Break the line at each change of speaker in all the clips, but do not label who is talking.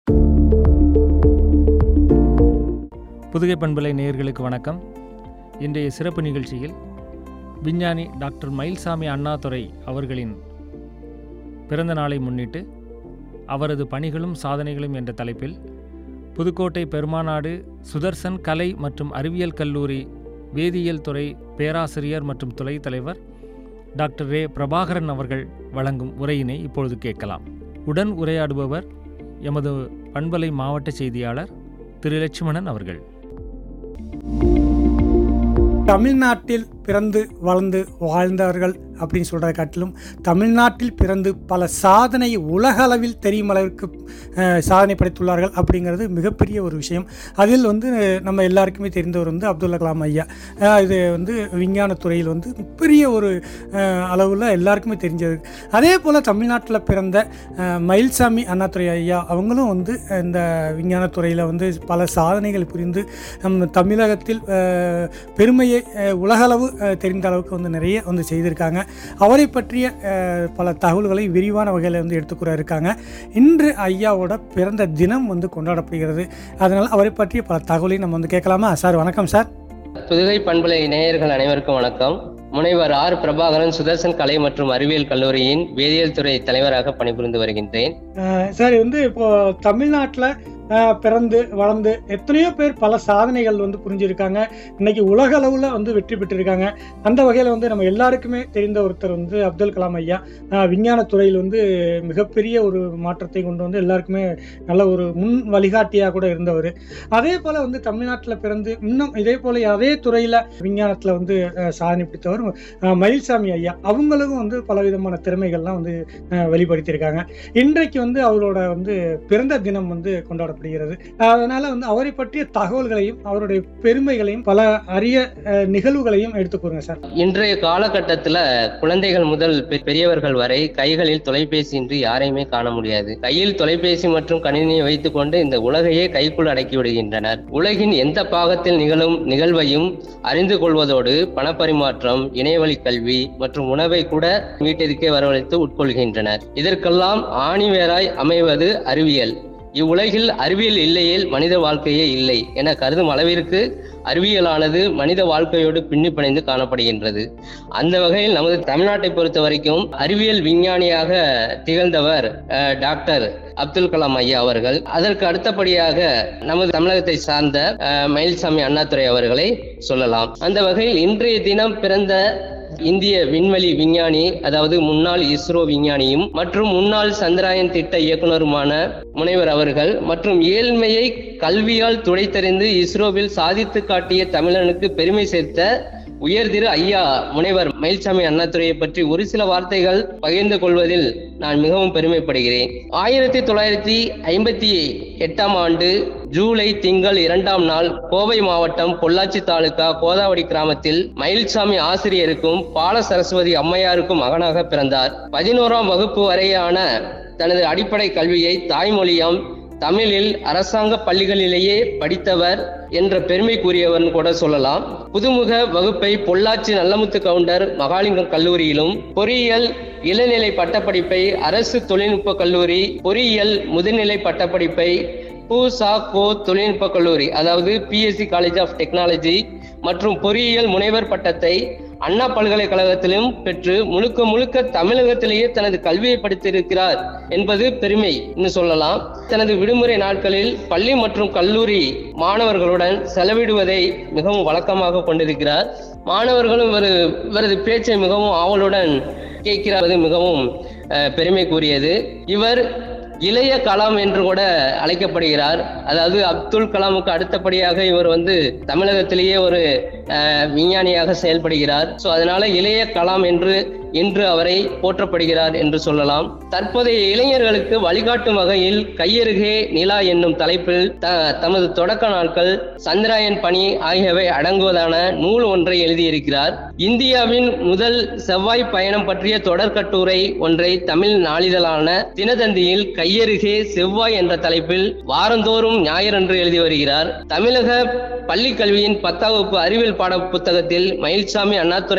புதுகை பண்பலை நேயர்களுக்கு வணக்கம் இன்றைய சிறப்பு நிகழ்ச்சியில் விஞ்ஞானி டாக்டர் மயில்சாமி அண்ணாதுரை அவர்களின் பிறந்த நாளை முன்னிட்டு அவரது பணிகளும் சாதனைகளும் என்ற தலைப்பில் புதுக்கோட்டை பெருமாநாடு சுதர்சன் கலை மற்றும் அறிவியல் கல்லூரி வேதியியல் துறை பேராசிரியர் மற்றும் துணைத் தலைவர் டாக்டர் ரே பிரபாகரன் அவர்கள் வழங்கும் உரையினை இப்பொழுது கேட்கலாம் உடன் உரையாடுபவர் எமது பண்பலை மாவட்ட செய்தியாளர் திரு லட்சுமணன் அவர்கள்
தமிழ்நாட்டில் பிறந்து வளர்ந்து வாழ்ந்தவர்கள் அப்படின்னு சொல்கிறத காட்டிலும் தமிழ்நாட்டில் பிறந்து பல சாதனை உலக அளவில் தெரியும் அளவிற்கு அஹ், சாதனை படைத்துள்ளார்கள் அப்படிங்கிறது மிகப்பெரிய ஒரு விஷயம் அதில் வந்து அஹ், நம்ம எல்லாருக்குமே தெரிந்தவர் வந்து அப்துல் கலாம் ஐயா அஹ், இது வந்து விஞ்ஞான துறையில் வந்து பெரிய ஒரு அளவில் எல்லாருக்குமே தெரிஞ்சது அதே போல் தமிழ்நாட்டில் பிறந்த அஹ், மயில்சாமி அண்ணாதுரை ஐயா அவங்களும் வந்து இந்த விஞ்ஞான துறையில் வந்து பல சாதனைகள் புரிந்து நம் தமிழகத்தில் அஹ், பெருமையை அஹ், உலகளவு அஹ், தெரிந்த அளவுக்கு வந்து நிறைய வந்து செய்திருக்காங்க அவரை பற்றிய அஹ், பல தகவல்களை விரிவான வகையில் வந்து எடுத்துக்கூற இருக்காங்க இன்று ஐயாவோட பிறந்த தினம் வந்து கொண்டாடப்படுகிறது அதனால் அவரை பற்றிய பல தகவலையும் நம்ம வந்து கேட்கலாமா சார் வணக்கம் சார்
புதுகை பண்பலை நேயர்கள் அனைவருக்கும் வணக்கம் முனைவர் ஆர் பிரபாகரன் சுதர்சன் கலை மற்றும் அறிவியல் கல்லூரியின் வேதியியல் துறை தலைவராக பணிபுரிந்து வருகின்றேன்
அஹ் சார் வந்து இப்போ தமிழ்நாட்டில் பிறந்து வளர்ந்து எத்தனையோ பேர் பல சாதனைகள் வந்து புரிஞ்சிருக்காங்க இன்னைக்கு உலக அளவில் வந்து வெற்றி பெற்றிருக்காங்க அந்த வகையில் வந்து நம்ம எல்லாருக்குமே தெரிந்த ஒருத்தர் வந்து அப்துல் கலாம் ஐயா அஹ் விஞ்ஞான துறையில் வந்து மிகப்பெரிய ஒரு மாற்றத்தை கொண்டு வந்து எல்லாருக்குமே நல்ல ஒரு முன் வழிகாட்டியாக கூட இருந்தவர் அதே போல் வந்து தமிழ்நாட்டில் பிறந்து இன்னும் இதே போல் அதே துறையில் விஞ்ஞானத்தில் வந்து அஹ், சாதனை பிடித்தவர் அஹ், மயில்சாமி ஐயா அவங்களுக்கும் வந்து பலவிதமான திறமைகள்லாம் வந்து அஹ், வெளிப்படுத்தியிருக்காங்க இன்றைக்கு வந்து அவரோட வந்து பிறந்த தினம் வந்து கொண்டாடப்படுகிறது அதனால வந்து அவரை பற்றிய தகவல்களையும் அவருடைய பெருமைகளையும் பல அரிய அஹ், நிகழ்வுகளையும் எடுத்து கூறுங்க சார்
இன்றைய காலகட்டத்துல குழந்தைகள் முதல் பெ- பெரியவர்கள் வரை கைகளில் தொலைபேசி இன்றி யாரையுமே காண முடியாது கையில் தொலைபேசி மற்றும் கணினியை வைத்துக் கொண்டு இந்த உலகையே கைக்குள் அடக்கி விடுகின்றனர் உலகின் எந்த பாகத்தில் நிகழும் நிகழ்வையும் அறிந்து கொள்வதோடு பணப்பரிமாற்றம் இணையவழி கல்வி மற்றும் உணவை கூட வீட்டிற்கே வரவழைத்து உட்கொள்கின்றனர் இதற்கெல்லாம் ஆணிவேராய் அமைவது அறிவியல் இவ்வுலகில் அறிவியல் இல்லையேல் மனித வாழ்க்கையே இல்லை என கருதும் அளவிற்கு அறிவியலானது மனித வாழ்க்கையோடு பின்னி பிணைந்து காணப்படுகின்றது அந்த வகையில் நமது தமிழ்நாட்டை பொறுத்த வரைக்கும் அறிவியல் விஞ்ஞானியாக திகழ்ந்தவர் அஹ், டாக்டர் அப்துல் கலாம் ஐயா அவர்கள் அதற்கு அடுத்தபடியாக நமது தமிழகத்தை சார்ந்த அஹ், மயில்சாமி அண்ணாதுரை அவர்களை சொல்லலாம் அந்த வகையில் இன்றைய தினம் பிறந்த இந்திய விண்வெளி விஞ்ஞானி அதாவது முன்னாள் இஸ்ரோ விஞ்ஞானியும் மற்றும் முன்னாள் சந்திராயன் திட்ட இயக்குனருமான முனைவர் அவர்கள் மற்றும் ஏழ்மையை கல்வியால் துடைத்தறிந்து இஸ்ரோவில் சாதித்து காட்டிய தமிழனுக்கு பெருமை சேர்த்த உயர் திரு ஐயா முனைவர் மயில்சாமி அண்ணாதுரையை பற்றி ஒரு சில வார்த்தைகள் பகிர்ந்து கொள்வதில் நான் மிகவும் பெருமைப்படுகிறேன் ஆயிரத்தி தொள்ளாயிரத்தி ஐம்பத்தி எட்டாம் ஆண்டு ஜூலை திங்கள் இரண்டாம் நாள் கோவை மாவட்டம் பொள்ளாச்சி தாலுகா கோதாவடி கிராமத்தில் மயில்சாமி ஆசிரியருக்கும் பால சரஸ்வதி அம்மையாருக்கும் மகனாக பிறந்தார் பதினோராம் வகுப்பு வரையான தனது அடிப்படை கல்வியை தாய்மொழியாம் தமிழில் அரசாங்க பள்ளிகளிலேயே படித்தவர் என்ற பெருமைக்குரியவன் கூட சொல்லலாம் புதுமுக வகுப்பை பொள்ளாச்சி நல்லமுத்து கவுண்டர் மகாலிங்கம் கல்லூரியிலும் பொறியியல் இளநிலை பட்டப்படிப்பை அரசு தொழில்நுட்ப கல்லூரி பொறியியல் முதுநிலை பட்டப்படிப்பை பூசா கோ தொழில்நுட்ப கல்லூரி அதாவது பிஎஸ்சி காலேஜ் ஆஃப் டெக்னாலஜி மற்றும் பொறியியல் முனைவர் பட்டத்தை அண்ணா பல்கலைக்கழகத்திலும் பெற்று முழுக்க முழுக்க தமிழகத்திலேயே தனது கல்வியை படித்திருக்கிறார் என்பது பெருமை என்று சொல்லலாம் தனது விடுமுறை நாட்களில் பள்ளி மற்றும் கல்லூரி மாணவர்களுடன் செலவிடுவதை மிகவும் வழக்கமாக கொண்டிருக்கிறார் மாணவர்களும் இவரு இவரது பேச்சை மிகவும் ஆவலுடன் கேட்கிறார் அது மிகவும் அஹ், பெருமைக்குரியது இவர் இளைய கலாம் என்று கூட அழைக்கப்படுகிறார் அதாவது அப்துல் கலாமுக்கு அடுத்தபடியாக இவர் வந்து தமிழகத்திலேயே ஒரு அஹ், விஞ்ஞானியாக செயல்படுகிறார் ஸோ அதனால இளைய கலாம் என்று இன்று அவரை போற்றப்படுகிறார் என்று சொல்லலாம் தற்போதைய இளைஞர்களுக்கு வழிகாட்டும் வகையில் கையருகே நிலா என்னும் தலைப்பில் த- தமது தொடக்க நாட்கள் சந்திராயன் பணி ஆகியவை அடங்குவதான நூல் ஒன்றை எழுதியிருக்கிறார் இந்தியாவின் முதல் செவ்வாய் பயணம் பற்றிய தொடர் கட்டுரை ஒன்றை தமிழ் நாளிதழான தினதந்தியில் கையருகே செவ்வாய் என்ற தலைப்பில் வாரந்தோறும் ஞாயிறன்று எழுதி வருகிறார் தமிழக பள்ளி கல்வியின் பத்தாம் வகுப்பு அறிவியல் பாட புத்தகத்தில் மயில்சாமி அண்ணாதுரை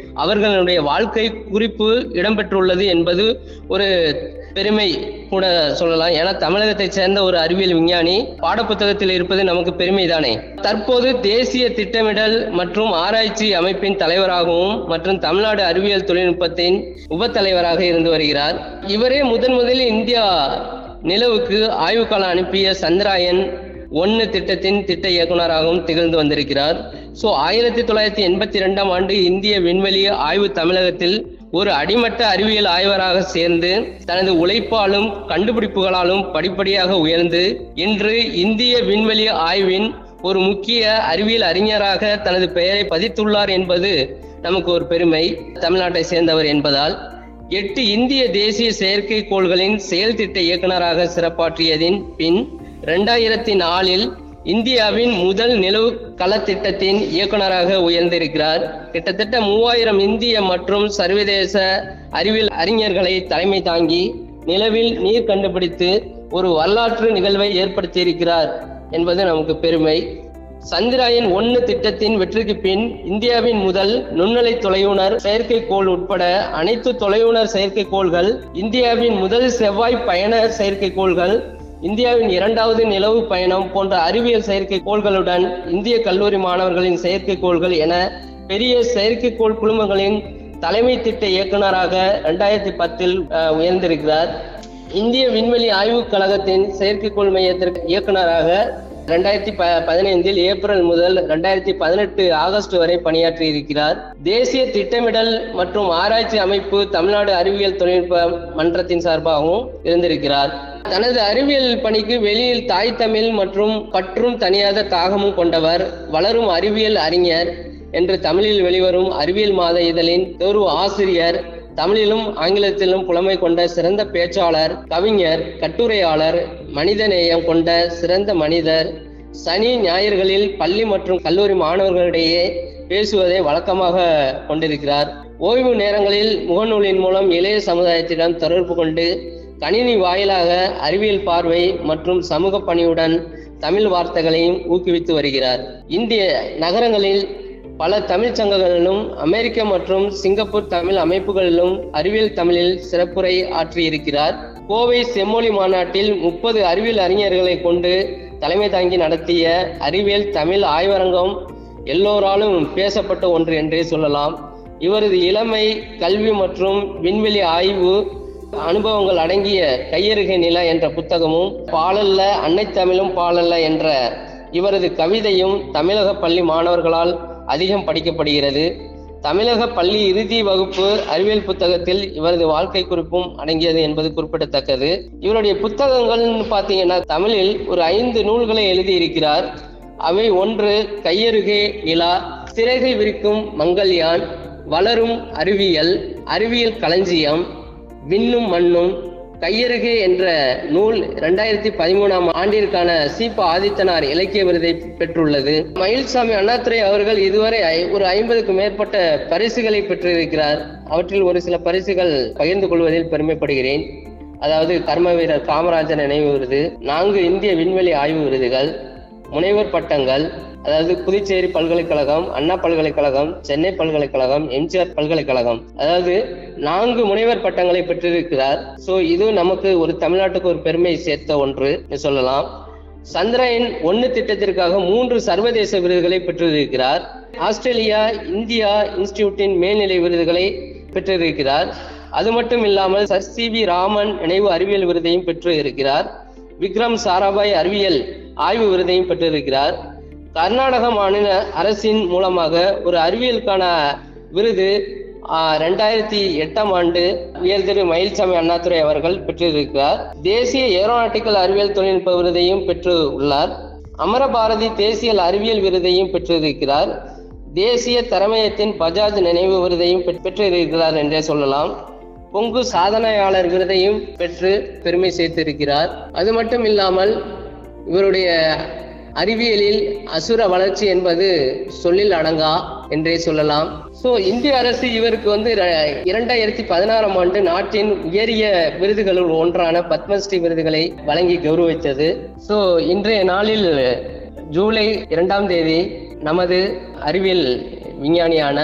அவர்களுடைய வாழ்க்கை குறிப்பு இடம்பெற்றுள்ளது என்பது ஒரு பெருமை கூட சொல்லலாம் ஏன்னா தமிழகத்தை சேர்ந்த ஒரு அறிவியல் விஞ்ஞானி பாடப்புத்தகத்தில் இருப்பது நமக்கு பெருமை தானே தற்போது தேசிய திட்டமிடல் மற்றும் ஆராய்ச்சி அமைப்பின் தலைவராகவும் மற்றும் தமிழ்நாடு அறிவியல் தொழில்நுட்பத்தின் உப தலைவராக இருந்து வருகிறார் இவரே முதன் முதலில் இந்தியா நிலவுக்கு ஆய்வுக்காலம் அனுப்பிய சந்திராயன் ஒன்னு திட்டத்தின் திட்ட இயக்குநராகவும் திகழ்ந்து வந்திருக்கிறார் ஸோ ஆயிரத்தி தொள்ளாயிரத்தி எண்பத்தி ரெண்டாம் ஆண்டு இந்திய விண்வெளி ஆய்வு தமிழகத்தில் ஒரு அடிமட்ட அறிவியல் ஆய்வராக சேர்ந்து தனது உழைப்பாலும் கண்டுபிடிப்புகளாலும் படிப்படியாக உயர்ந்து இன்று இந்திய விண்வெளி ஆய்வின் ஒரு முக்கிய அறிவியல் அறிஞராக தனது பெயரை பதித்துள்ளார் என்பது நமக்கு ஒரு பெருமை தமிழ்நாட்டை சேர்ந்தவர் என்பதால் எட்டு இந்திய தேசிய செயற்கைக்கோள்களின் செயல் திட்ட இயக்குநராக சிறப்பாற்றியதின் பின் இரண்டாயிரத்தி நாலில் இந்தியாவின் முதல் நிலவு கள திட்டத்தின் இயக்குநராக உயர்ந்திருக்கிறார் கிட்டத்தட்ட மூவாயிரம் இந்திய மற்றும் சர்வதேச அறிவியல் அறிஞர்களை தலைமை தாங்கி நிலவில் நீர் கண்டுபிடித்து ஒரு வரலாற்று நிகழ்வை ஏற்படுத்தியிருக்கிறார் என்பது நமக்கு பெருமை சந்திராயன் ஒன்னு திட்டத்தின் வெற்றிக்கு பின் இந்தியாவின் முதல் நுண்ணலை தொலைவுணர் செயற்கைக்கோள் உட்பட அனைத்து தொலைவுணர் செயற்கைக்கோள்கள் இந்தியாவின் முதல் செவ்வாய் பயண செயற்கைக்கோள்கள் இந்தியாவின் இரண்டாவது நிலவு பயணம் போன்ற அறிவியல் செயற்கைக்கோள்களுடன் இந்திய கல்லூரி மாணவர்களின் செயற்கைக்கோள்கள் என பெரிய செயற்கைக்கோள் குழுமங்களின் தலைமை திட்ட இயக்குநராக இரண்டாயிரத்தி பத்தில் அஹ், உயர்ந்திருக்கிறார் இந்திய விண்வெளி ஆய்வுக் கழகத்தின் செயற்கைக்கோள் மையத்திற்கு இயக்குநராக ரெண்டாயிரத்தி ப பதினைந்தில் ஏப்ரல் முதல் ரெண்டாயிரத்தி பதினெட்டு ஆகஸ்ட் வரை பணியாற்றி இருக்கிறார் தேசிய திட்டமிடல் மற்றும் ஆராய்ச்சி அமைப்பு தமிழ்நாடு அறிவியல் தொழில்நுட்ப மன்றத்தின் சார்பாகவும் இருந்திருக்கிறார் தனது அறிவியல் பணிக்கு வெளியில் தாய் தமிழ் மற்றும் பற்றும் தனியாத தாகமும் கொண்டவர் வளரும் அறிவியல் அறிஞர் என்று தமிழில் வெளிவரும் அறிவியல் மாத இதழின் தேர்வு ஆசிரியர் தமிழிலும் ஆங்கிலத்திலும் புலமை கொண்ட சிறந்த பேச்சாளர் கவிஞர் கட்டுரையாளர் மனிதநேயம் கொண்ட சிறந்த மனிதர் சனி ஞாயிறுகளில் பள்ளி மற்றும் கல்லூரி மாணவர்களிடையே பேசுவதை வழக்கமாக கொண்டிருக்கிறார் ஓய்வு நேரங்களில் முகநூலின் மூலம் இளைய சமுதாயத்திடம் தொடர்பு கொண்டு கணினி வாயிலாக அறிவியல் பார்வை மற்றும் சமூக பணியுடன் தமிழ் வார்த்தைகளையும் ஊக்குவித்து வருகிறார் இந்திய நகரங்களில் பல தமிழ்ச் சங்கங்களிலும் அமெரிக்க மற்றும் சிங்கப்பூர் தமிழ் அமைப்புகளிலும் அறிவியல் தமிழில் சிறப்புரை ஆற்றியிருக்கிறார் கோவை செம்மொழி மாநாட்டில் முப்பது அறிவியல் அறிஞர்களை கொண்டு தலைமை தாங்கி நடத்திய அறிவியல் தமிழ் ஆய்வரங்கம் எல்லோராலும் பேசப்பட்ட ஒன்று என்றே சொல்லலாம் இவரது இளமை கல்வி மற்றும் விண்வெளி ஆய்வு அனுபவங்கள் அடங்கிய கையெறுகை நில என்ற புத்தகமும் பாலல்ல அன்னை தமிழும் பாலல்ல என்ற இவரது கவிதையும் தமிழக பள்ளி மாணவர்களால் அதிகம் படிக்கப்படுகிறது தமிழக பள்ளி இறுதி வகுப்பு அறிவியல் புத்தகத்தில் இவரது வாழ்க்கை குறிப்பும் அடங்கியது என்பது குறிப்பிடத்தக்கது இவருடைய புத்தகங்கள்னு பார்த்தீங்கன்னா தமிழில் ஒரு ஐந்து நூல்களை எழுதியிருக்கிறார் அவை ஒன்று கையருகே நிலா சிறகை விரிக்கும் மங்கள்யான் வளரும் அறிவியல் அறிவியல் களஞ்சியம் விண்ணும் மண்ணும் கையருகே என்ற நூல் இரண்டாயிரத்தி பதிமூணாம் ஆண்டிற்கான சீபா ஆதித்தனார் இலக்கிய விருதை பெற்றுள்ளது மயில்சாமி அண்ணாதுரை அவர்கள் இதுவரை ஐ- ஒரு ஐம்பதுக்கும் மேற்பட்ட பரிசுகளை பெற்றிருக்கிறார் அவற்றில் ஒரு சில பரிசுகள் பகிர்ந்து கொள்வதில் பெருமைப்படுகிறேன் அதாவது கர்ம வீரர் காமராஜர் நினைவு விருது நான்கு இந்திய விண்வெளி ஆய்வு விருதுகள் முனைவர் பட்டங்கள் அதாவது புதுச்சேரி பல்கலைக்கழகம் அண்ணா பல்கலைக்கழகம் சென்னை பல்கலைக்கழகம் எம்ஜிஆர் பல்கலைக்கழகம் அதாவது நான்கு முனைவர் பட்டங்களை பெற்றிருக்கிறார் சோ இது நமக்கு ஒரு தமிழ்நாட்டுக்கு ஒரு பெருமை சேர்த்த ஒன்று என்று சொல்லலாம் சந்திரயன் ஒன்னு திட்டத்திற்காக மூன்று சர்வதேச விருதுகளை பெற்றிருக்கிறார் ஆஸ்திரேலியா இந்தியா இன்ஸ்டிடியூட்டின் மேல்நிலை விருதுகளை பெற்றிருக்கிறார் அது மட்டும் இல்லாமல் சர் சி வி ராமன் நினைவு அறிவியல் விருதையும் பெற்று இருக்கிறார் விக்ரம் சாராபாய் அறிவியல் ஆய்வு விருதையும் பெற்றிருக்கிறார் கர்நாடக மாநில அரசின் மூலமாக ஒரு அறிவியலுக்கான விருது ஆஹ், ரெண்டாயிரத்தி எட்டாம் ஆண்டு உயர்திரு மயில்சாமி அண்ணாதுரை அவர்கள் பெற்றிருக்கிறார் தேசிய ஏரோநாட்டிக்கல் அறிவியல் தொழில்நுட்ப விருதையும் பெற்று உள்ளார் அமரபாரதி தேசிய அறிவியல் விருதையும் பெற்றிருக்கிறார் தேசிய தரமயத்தின் பஜாஜ் நினைவு விருதையும் பெற்- பெற்றிருக்கிறார் என்றே சொல்லலாம் பொங்கு சாதனையாளர் விருதையும் பெற்று பெருமை சேர்த்திருக்கிறார் அது மட்டும் இல்லாமல் இவருடைய அறிவியலில் அசுர வளர்ச்சி என்பது சொல்லில் அடங்கா என்றே சொல்லலாம் சோ இந்திய அரசு இவருக்கு வந்து ர- இரண்டாயிரத்தி பதினாறாம் ஆண்டு நாட்டின் உயரிய விருதுகளுள் ஒன்றான பத்மஸ்ரீ விருதுகளை வழங்கி கௌரவித்தது சோ இன்றைய நாளில் ஜூலை இரண்டாம் தேதி நமது அறிவியல் விஞ்ஞானியான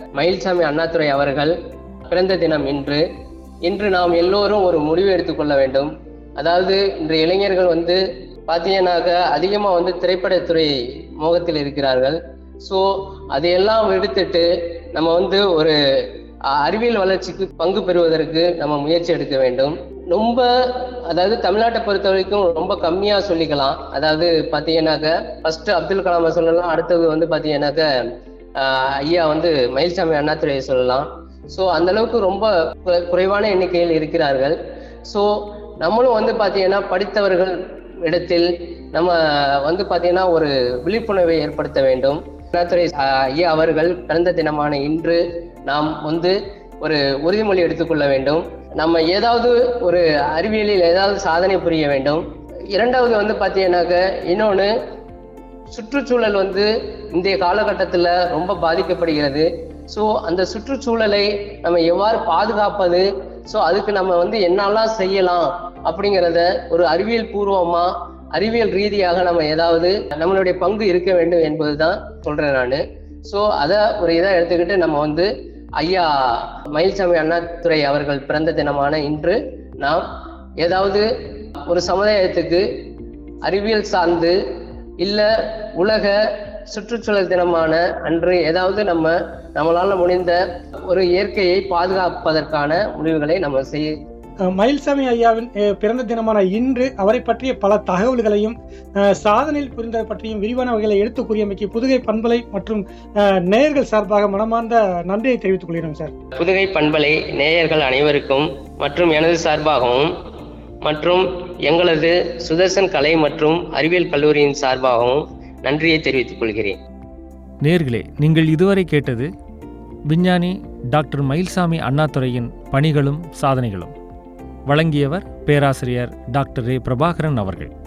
மயில்சாமி அண்ணாதுரை அவர்கள் பிறந்த தினம் இன்று இன்று நாம் எல்லோரும் ஒரு முடிவு எடுத்துக்கொள்ள வேண்டும் அதாவது இன்று இளைஞர்கள் வந்து பார்த்தீங்கன்னாக்க அதிகமாக வந்து திரைப்படத்துறை மோகத்தில் இருக்கிறார்கள் ஸோ அதையெல்லாம் விடுத்துட்டு நம்ம வந்து ஒரு அ- அறிவியல் வளர்ச்சிக்கு பங்கு பெறுவதற்கு நம்ம முயற்சி எடுக்க வேண்டும் ரொம்ப அதாவது தமிழ்நாட்டை பொறுத்த வரைக்கும் ரொம்ப கம்மியா சொல்லிக்கலாம் அதாவது பாத்தீங்கன்னாக்க ஃபர்ஸ்ட் அப்துல் கலாமை சொல்லலாம் அடுத்தது வந்து பாத்தீங்கன்னாக்க ஆஹ், ஐயா வந்து மயில்சாமி அண்ணாதுரையை சொல்லலாம் ஸோ அந்த அளவுக்கு ரொம்ப குறை- குறைவான எண்ணிக்கையில் இருக்கிறார்கள் ஸோ நம்மளும் வந்து பாத்தீங்கன்னா படித்தவர்கள் இடத்தில் நம்ம வந்து பாத்தீங்கன்னா ஒரு விழிப்புணர்வை ஏற்படுத்த வேண்டும் அண்ணாதுரை ஆஹ், ஐயா அவர்கள் பிறந்த தினமான இன்று நாம் வந்து ஒரு உறுதிமொழி எடுத்துக்கொள்ள வேண்டும் நம்ம ஏதாவது ஒரு அறிவியலில் ஏதாவது சாதனை புரிய வேண்டும் இரண்டாவது வந்து பார்த்தீங்கன்னாக்க இன்னொன்று சுற்றுச்சூழல் வந்து இன்றைய காலகட்டத்தில் ரொம்ப பாதிக்கப்படுகிறது ஸோ அந்த சுற்றுச்சூழலை நம்ம எவ்வாறு பாதுகாப்பது ஸோ அதுக்கு நம்ம வந்து என்னெல்லாம் செய்யலாம் அப்படிங்கிறத ஒரு அறிவியல் பூர்வமா அறிவியல் ரீதியாக நம்ம ஏதாவது நம்மளுடைய பங்கு இருக்க வேண்டும் என்பதுதான் சொல்றேன் நான் ஸோ அதை ஒரு இதாக எடுத்துக்கிட்டு நம்ம வந்து ஐயா மயில்சாமி அண்ணாதுரை அவர்கள் பிறந்த தினமான இன்று நாம் ஏதாவது ஒரு சமுதாயத்துக்கு அறிவியல் சார்ந்து இல்ல உலக சுற்றுச்சூழல் தினமான அன்று ஏதாவது நம்ம நம்மளால முடிந்த ஒரு இயற்கையை பாதுகாப்பதற்கான முடிவுகளை நம்ம செய்ய
அஹ் மயில்சாமி ஐயாவின் அஹ், பிறந்த தினமான இன்று அவரை பற்றிய பல தகவல்களையும் அஹ், சாதனையில் புரிந்ததை பற்றியும் விரிவான வகைகளை எடுத்து கூறியமைக்கு புதுகை பண்பலை மற்றும் அஹ், நேயர்கள் சார்பாக மனமார்ந்த நன்றியை தெரிவித்துக் கொள்கிறோம் சார்
புதுகை பண்பலை நேயர்கள் அனைவருக்கும் மற்றும் எனது சார்பாகவும் மற்றும் எங்களது சுதர்சன் கலை மற்றும் அறிவியல் கல்லூரியின் சார்பாகவும் நன்றியை தெரிவித்துக் கொள்கிறேன்
நேர்களே நீங்கள் இதுவரை கேட்டது விஞ்ஞானி டாக்டர் மயில்சாமி அண்ணாதுரையின் பணிகளும் சாதனைகளும் வழங்கியவர் பேராசிரியர் டாக்டர் ஏ பிரபாகரன் அவர்கள்